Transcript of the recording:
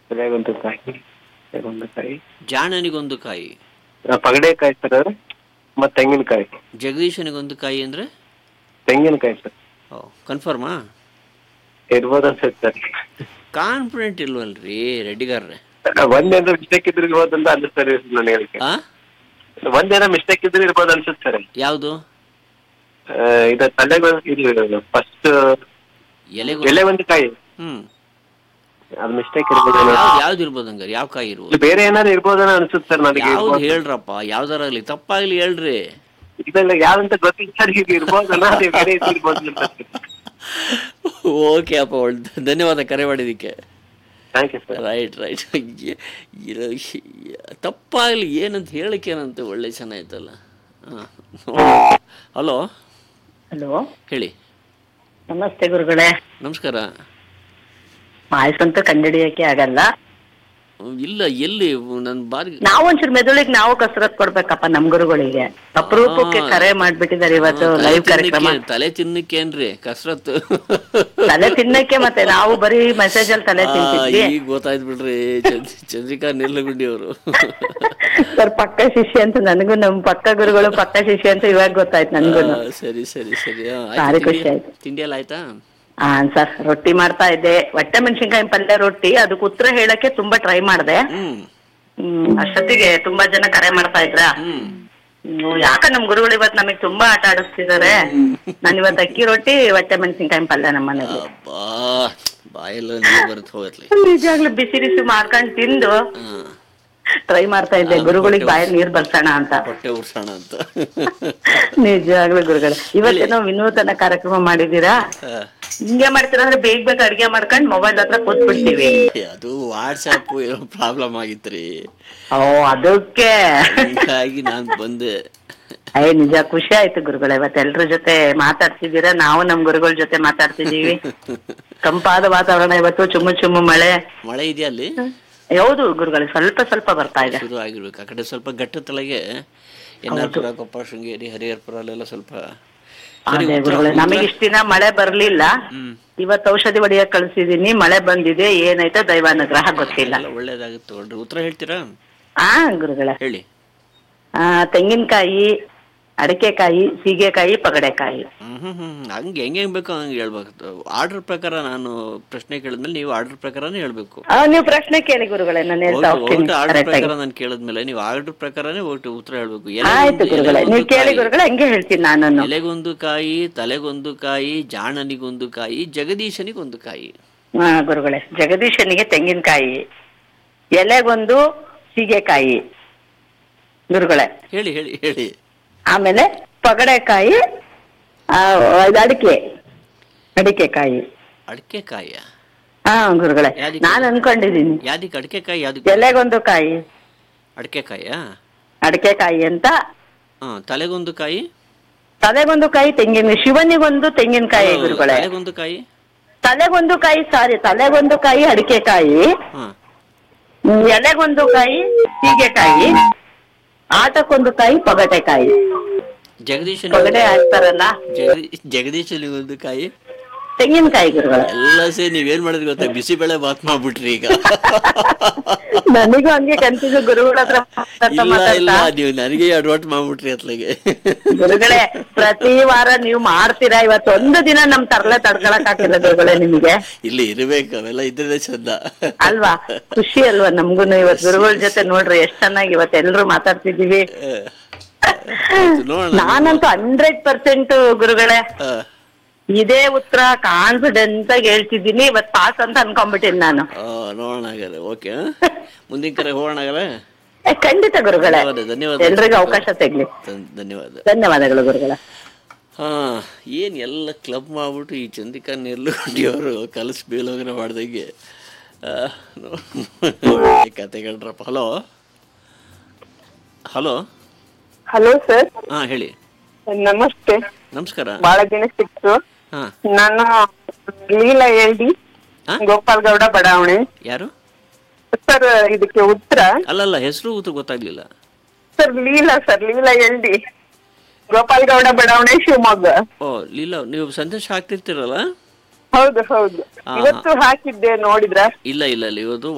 ಎಲೆಗೊಂದು ಕಾಯಿ ಎಲೆಗೊಂದು ಕಾಯಿ ಜಾಣನಿಗೊಂದು ಕಾಯಿ ಆ, ಪಗಡೆಕಾಯಿ ಸರ್ ಮತ್ತೆ ತೆಂಗಿನಕಾಯಿ ಜಗದೀಶನಿಗೊಂದು ಕಾಯಿ ಅಂದ್ರೆ ತೆಂಗಿನಕಾಯಿ ಸರ್ ಓ ಕನ್ಫರ್ಮಾ ಇರ್ಬೋದು ಅನ್ಸುತ್ತೆ ಕಾನ್ಫಿಡೆಂಟ್ ಇಲ್ವಲ್ರಿ ರೆಡ್ಡಿಗಾರ್ರೆ ಸರ್ ಒಂದೇನೋ ಮಿಸ್ಟೇಕ್ ಇದ್ರೆ ಇರ್ಬೋದು ಅಂತ ಅನ್ಸುತ್ತೆ ನಾನು ಹೇಳಿಕೆ ಆ ಒಂದೇನೋ ಮಿಸ್ಟೇಕ್ ಇದ್ರೆ ಇರ್ಬೋದು ಅನ್ಸುತ್ತೆ ಸರ್ ಯಾವುದು ಇದು ತಲೆಗೆ ಇದು ಫಸ್ಟ್ ಎಲೆ ಎಲೆ ಒಂದು ಕಾಯಿ ಹ್ಮ್ ಅದು ಮಿಸ್ಟೇಕ್ ಇರ್ಬೋದು ಯಾವ್ದು ಯಾವ್ದು ಇರ್ಬೋದು ಹಂಗಾರೆ ಯಾವ ಕಾಯಿ ಇರ್ಬೋದು ಬೇರೆ ಏನಾದ್ರು ಇರ್ಬೋದೇನೋ ಅನ್ಸುತ್ತೆ ಸರ್ ನನಗೆ ಯಾವ್ದು ಇರ್ಬೋದು. ಹೇಳ್ರಪ್ಪ ಯಾವ್ದಾರಾಗ್ಲಿ ತಪ್ಪಾಗ್ಲಿ ಹೇಳ್ರಿ ಇದೆಲ್ಲ ಯಾವಂತ ಗೊತ್ತಿಲ್ಲ ಸರ್ ಈಗ ಇರ್ಬೋದಲ್ಲ ಅದೇ ಬೇರೆ ಇದು ಇರ್ಬೋದು ಅನ್ಸುತ್ತೆ ಓಕೆ ಅಪ್ಪ ಒಳ್ಳೆ ಧನ್ಯವಾದ ಕರೆ ಮಾಡಿದ್ದಕ್ಕೆ thank you sir right right ತಪ್ಪಾಗ್ಲಿ ಏನಂತ ಹೇಳಕ್ಕೆ ಏನಂತ ಒಳ್ಳೆ ಚೆನ್ನಾಯ್ತಲ್ಲ ಹಾಂ ಹಲೋ ಹಲೋ ಹೇಳಿ ನಮಸ್ತೆ ಗುರುಗಳೇ ನಮಸ್ಕಾರ ಮಾಯಸಂತೂ ಕಂಡಿಡಿಯಕ್ಕೆ ಆಗಲ್ಲ ಇಲ್ಲ ಎಲ್ಲಿ ನನ್ನ ಬಾರಿ ನಾವು ಒಂಚೂರು ಮೆದುಳಿಗೆ ನಾವು ಕಸರತ್ ಕೊಡ್ಬೇಕಪ್ಪ ನಮ್ ಗುರುಗಳಿಗೆ ಅಪರೂಪಕ್ಕೆ ಆ. ಕರೆ ಮಾಡ್ಬಿಟ್ಟಿದ್ದಾರೆ ಇವತ್ತು ತಲೆ ಲೈವ್ ಕಾರ್ಯಕ್ರಮ ತಿನ್ನಕ್ಕೆ- ತಲೆ ತಿನ್ನಕ್ಕೇನ್ರಿ ಕಸ್ರತ್ತು ತಲೆ ತಿನ್ನಕ್ಕೆ ಮತ್ತೆ ನಾವು ಬರೀ ಮೆಸೇಜ್ ಅಲ್ಲಿ ತಲೆ ಆ, ತಿಂತಿದ್ವಿ ಈಗ ಗೊತ್ತಾಯ್ತು ಬಿಡ್ರಿ ಚಂದ್- ಚಂದ್ರಿಕಾ ನಿರ್ಲಗುಂಡಿ ಅವರು ಸರ್ ಪಕ್ಕ ಶಿಷ್ಯ ಅಂತ ನನಗೂ ನಮ್ ಪಕ್ಕ ಗುರುಗಳು ಪಕ್ಕ ಶಿಷ್ಯ ಅಂತ ಇವಾಗ ಗೊತ್ತಾಯ್ತು ನನ್ಗೂ ಸರಿ ಸರಿ ಸರಿ ಆ, ಆಯ್ತು, ಭಾರಿ ತಿಂಡಿ- ಖುಷಿ ಆಯ್ತು. ತಿಂಡಿ ಎಲ್ಲ ಆಯ್ತಾ ಹಾ ಸರ್ ರೊಟ್ಟಿ ಮಾಡ್ತಾ ಇದ್ದೆ ಹೊಟ್ಟೆ ಮೆಣಸಿನ್ಕಾಯಿ ಪಲ್ಯ ರೊಟ್ಟಿ ಅದಕ್ಕೆ ಉತ್ತರ ಹೇಳಕ್ಕೆ ತುಂಬಾ ಟ್ರೈ ಮಾಡ್ದೆ ಹ್ಮ್ ಹ್ಮ್ ಅಷ್ಟೊತ್ತಿಗೆ ತುಂಬಾ ಜನ ಕರೆ ಮಾಡ್ತಾ ಇದ್ರ ಹ್ಮ್ ಹ್ಮ್, ಯಾಕ ನಮ್ ಗುರುಗಳು ಇವತ್ ನಮಗ್ ತುಂಬಾ ಆಟ ಆಡಿಸ್ತಿದಾರೆ ನಾನ್ ಇವತ್ ಅಕ್ಕಿ ರೊಟ್ಟಿ ಹೊಟ್ಟೆ ಮೆಣಸಿನ್ಕಾಯಿ ಪಲ್ಯ ನಮ್ಮ ಮನೇಲಿ ಅಬ್ಬಾ ಬಾಯೆಲ್ಲ ನೀರು ಬರುತ್ತೆ ಹೋಗತ್ಲಿ ನಿಜಾಗ್ಲೂ ಬಿಸಿ ಬಿಸಿ ಮಾಡ್ಕೊಂಡ್ ತಿಂದು ಹಾ ಟ್ರೈ ಮಾಡ್ತಾ ಇದ್ದೆ ಆ, ಗುರುಗಳಿಗೆ ಹೊಟ್ಟೆ ಬಾಯಲ್ಲಿ ನೀರ್ ಬರ್ಸೋಣ ಅಂತ ಹೊಟ್ಟೆ ಉರ್ಸೋಣ ಅಂತ ನಿಜವಾಗ್ಲೂ ಗುರುಗಳೇ ಇವತ್ತೇನೋ ವಿನೂತನ ಕಾರ್ಯಕ್ರಮ ಮಾಡಿದೀರಾ ಹಾ. ಹಿಂಗೆ ಮಾಡ್ತೀರಾ ಅಂದ್ರೆ ಬೇಗ ಬೇಗ ಅಡ್ಗೆ ಮಾಡ್ಕೊಂಡ್ ಮೊಬೈಲ್ ಹತ್ರ ಕೂತ್ ಬಿಡ್ತೀವಿ ಅದು ವಾಟ್ಸಪ್ ಏನೋ ಪ್ರಾಬ್ಲಮ್ ಆಗಿತ್ರಿ ಓ ಅದಕ್ಕೆ ಹೀಗಾಗಿ ನಾನ್ ಬಂದೆ ಅಯ್ಯ ನಿಜ ಖುಷಿ ಆಯ್ತು ಗುರುಗಳೇ ಇವತ್ತು ಎಲ್ರ ಜೊತೆ ಮಾತಾಡ್ತಿದ್ದೀರಾ ನಾವು ನಮ್ ಗುರುಗಳ ಜೊತೆ ಮಾತಾಡ್ತಿದೀವಿ ತಂಪಾದ ವಾತಾವರಣ ಇವತ್ತು ಚುಮ್ಮು ಚುಮ್ಮು ಮಳೆ ಮಳೆ ಇದೆಯಾ ಅಲ್ಲಿ ಹೌದು ಗುರುಗಳೇ ಸ್ವಲ್ಪ ಸ್ವಲ್ಪ ಬರ್ತಾ ಇದೆ ಶುರು ಆಗಿರ್ಬೇಕು ಆ ಕಡೆ ಸ್ವಲ್ಪ ಗಟ್ಟ ತಳಗೆ ಎನ್ ಆರ್ ಪುರ ಕೊಪ್ಪ ಶೃಂಗೇರಿ ಹರಿಹರಪುರ ಅಲ್ಲೆಲ್ಲ ಸ್ವಲ್ಪ ಸರಿ, ಅದೇ ಉತ್ತರ- ಗುರುಗಳೇ ನಮಗೆ ಇಷ್ಟ ದಿನ ಮಳೆ ಬರ್ಲಿಲ್ಲ ಹ್ಮ್ ಇವತ್ತು ಔಷಧಿ ಹೊಡಿಯಕ್ ಕಳ್ಸಿದೀನಿ ಮಳೆ ಬಂದಿದೆ ಏನಾಯ್ತೋ ದೈವಾನುಗ್ರಹ ಗೊತ್ತಿಲ್ಲ ಎಲ್ಲ ಒಳ್ಳೇದಾಗುತ್ತೆ ನೋಡ್ರಿ ಉತ್ತರ ಹೇಳ್ತೀರಾ ಆ ಗುರುಗಳೇ ಹೇಳಿ ಆ ತೆಂಗಿನಕಾಯಿ ಅಡಿಕೆಕಾಯಿ ಸೀಗೆಕಾಯಿ ಪಗಡೆಕಾಯಿ ಹ್ಮ್ ಹ್ಮ್ ಹ್ಮ್ ಹಂಗೆ ಹೆಂಗೆ ಹೆಂಗ್ ಬೇಕೋ ಹಂಗೆ ಹೇಳ್ಬೇಕು ಆರ್ಡರ್ ಪ್ರಕಾರ ನಾನು ಪ್ರಶ್ನೆ ಕೇಳಿದ್ಮೇಲೆ ನೀವು ಆರ್ಡರ್ ಪ್ರಕಾರನೇ ಹೇಳ್ಬೇಕು ಆ, ನೀವು ಪ್ರಶ್ನೆ ಕೇಳಿ ಗುರುಗಳೇ ನಾನು ಹೇಳ್ತಾ ಹೋಗ್ತೀನಿ ಆರ್ಡರ್ correct ಆಗಿ. ಪ್ರಕಾರ ನಾನು ಕೇಳಿದ್ಮೇಲೆ ನೀವು ಆರ್ಡರ್ ಪ್ರಕಾರನೇ ಒಟ್ಟು ಉತ್ತರ ಹೇಳ್ಬೇಕು ಆಯ್ತು ಎಲೆಗೊಂದು- ಗುರುಗಳೇ ನೀವು ಎಲೆಗೊಂದು ಕೇಳಿ ಕಾಯಿ- ಗುರುಗಳೇ ಹಂಗೆ ಹೇಳ್ತೀನಿ ನಾನು ಎಲೆಗೊಂದು ಕಾಯಿ ತಲೆಗೊಂದು ಕಾಯಿ ಜಾಣನಿಗೊಂದು ಕಾಯಿ ಜಗದೀಶನಿಗೊಂದು ಕಾಯಿ ಹಾ ಗುರುಗಳೇ ಜಗದೀಶನಿಗೆ ತೆಂಗಿನಕಾಯಿ ಎಲೆಗೊಂದು ಸೀಗೆಕಾಯಿ ಗುರುಗಳೇ ಹೇಳಿ ಹೇಳಿ ಹೇಳಿ ಆಮೇಲೆ ಪಗಡೆಕಾಯಿ ಆ, ಇದು ಅಡಿಕೆ ಅಡಿಕೆಕಾಯಿ ಅಡಿಕೆ ಕಾಯ ಹಾ ಗುರುಗಳೇ ಯಾವ್ದಕ್ಕೆ? ನಾನು ಅನ್ಕೊಂಡಿದೀನಿ ಯಾವ್ದಕ್ಕೆ ಅಡಿಕೆ ಕಾಯಿ ಯಾವ್ದಕ್ಕೆ ಎಲೆಗೊಂದು ಕಾಯಿ ಅಡಿಕೆ ಕಾಯಾ ಅಡಿಕೆಕಾಯಿ ಅಂತ ಹಾ ತಲೆಗೊಂದು ಕಾಯಿ ತಲೆಗೊಂದು ಕಾಯಿ ತೆಂಗಿನ ಶಿವನಿಗೊಂದು ತೆಂಗಿನಕಾಯಿ ಗುರುಗಳೇ ತಲೆಗೊಂದು ಕಾಯಿ ತಲೆಗೊಂದು ಕಾಯಿ ಸಾರಿ ತಲೆಗೊಂದು ಕಾಯಿ ಅಡಿಕೆಕಾಯಿ ಹಾ ಹ್ಮ್, ಎಲೆಗೊಂದು ಕಾಯಿ ಸೀಗೆಕಾಯಿ ಆಟಕ್ಕೊಂದು ಕಾಯಿ ಪಗಟೆಕಾಯಿ ಜಗದೀಶನ ಪಗಡೆ ಹಾಕ್ತಾರಲ್ಲ ಜಗದೀ ಜಗದೀಶನಿಗೊಂದು ಕಾಯಿ ತೆಂಗಿನಕಾಯಿ ಗುರುಗಳೇ ಎಲ್ಲ ಸೇರಿ ನೀವೇನ್ ಮಾಡಿದ್ರಿ ಗೊತ್ತಾ ಬಿಸಿಬೇಳೆ ಬಾತ್ ಮಾಡ್ಬಿಟ್ರಿ ಈಗ ನನಗೂ ಹಂಗೆ ಕನ್ಫ್ಯೂಸ್ ಗುರುಗಳ ಹತ್ರ ಮಾತಾಡ್ತಾ ಇಲ್ಲ ಇಲ್ಲ ಮಾತಾಡ್ತಾ ನೀವು ನನಗೆ ಅಡ್ವರ್ಟ್ ಮಾಡ್ಬಿಟ್ರಿ ಅತ್ಲಾಗೆ ಗುರುಗಳೇ ಪ್ರತಿ ವಾರ ನೀವು ಮಾಡ್ತೀರಾ ಇವತ್ತು ಒಂದು ದಿನ ನಮ್ ತರಲೆ ತಡ್ಕೊಳಕ್ ಆಗ್ತಿಲ್ಲ ಗುರುಗಳೇ ನಿಮಗೆ ಇಲ್ಲಿ ಇರ್ಬೇಕು ಅವೆಲ್ಲ ಇದ್ರೆ ಚಂದ ಅಲ್ವಾ ಖುಷಿ ಅಲ್ವಾ ನಮ್ಗೂನು ಇವತ್ ಗುರುಗಳ ಜೊತೆ ನೋಡ್ರಿ ಎಷ್ಟ್ ಚೆನ್ನಾಗಿ ಇವತ್ತು ಎಲ್ರು ಮಾತಾಡ್ತಿದೀವಿ ನೋಡೋಣ ನಾನಂತೂ ಹಂಡ್ರೆಡ್ ಪರ್ಸೆಂಟ್ ಗುರುಗಳೇ ಆ, ಇದೇ ಉತ್ತರ ಕಾನ್ಫಿಡೆನ್ಸ್ ಆಗಿ ಹೇಳ್ತಿದ್ದೀನಿ ಇವತ್ ಪಾಸ್ ಅಂತ ಅನ್ಕೊಂಡ್ಬಿಟ್ಟಿನಿ ನಾನು ಆ, ನೋಡೋಣ ಹಾಗಾದ್ರೆ ಓಕೆ ಮುಂದಿನ ಕರೆ ಹೋಗೋಣ ಹಾಗಾದ್ರೆ ಏ, ಖಂಡಿತ ಗುರುಗಳೇ ಧನ್ಯವಾದ ಧನ್ಯವಾದ ಎಲ್ರಿಗೂ ಅವಕಾಶ ತೆಗ್ಲಿ ಧನ್- ಧನ್ಯವಾದ ಧನ್ಯವಾದಗಳು ಗುರುಗಳೇ ಹಾ ಏನ್ ಎಲ್ಲ ಕ್ಲಬ್ ಮಾಡ್ಬಿಟ್ಟು ಈ ಚಂದಿಕಾ ನಿರ್ಲುಗುಂಡಿ ಅವರು ಕಲಸಿ ಬೇಲೋಗನ ಮಾಡ್ದಂಗೆ ಆ, ನೋ- ಒಳ್ಳೆ ಕತೆಗಳ್ರಪ್ಪ ಹಲೋ ಹಲೋ ಹಲೋ ಸರ್ ಹಾ ಹೇಳಿ ನಮಸ್ತೆ ನಮಸ್ಕಾರ ಬಹಳ ದಿನ ಸಿಕ್ತು ಹಾ ನಾನು ಲೀಲಾ ಎಲ್ಡಿ ಹಾ? ಗೋಪಾಲ್ ಗೌಡ ಬಡಾವಣೆ ಯಾರು ಸರ್ ಇದಕ್ಕೆ ಉತ್ತರ ಅಲ್ಲಲ್ಲ ಹೆಸರು ಉತ್ತರ ಗೊತ್ತಾಗ್ಲಿಲ್ಲ sir Leela sir Leela LD Gopal Gowda ಬಡಾವಣೆ ಶಿವಮೊಗ್ಗ ಓ ಲೀಲಾ ನೀವು ಸಂದೇಶ ಹಾಕ್ತಿರ್ತೀರಲ್ಲ ಹೌದು ಹೌದು ಹಾ. ಇವತ್ತು ಹಾಕಿದ್ದೆ ನೋಡಿದ್ರ ಇಲ್ಲ ಇಲ್ಲ ಇಲ್ಲ ಇವತ್ತು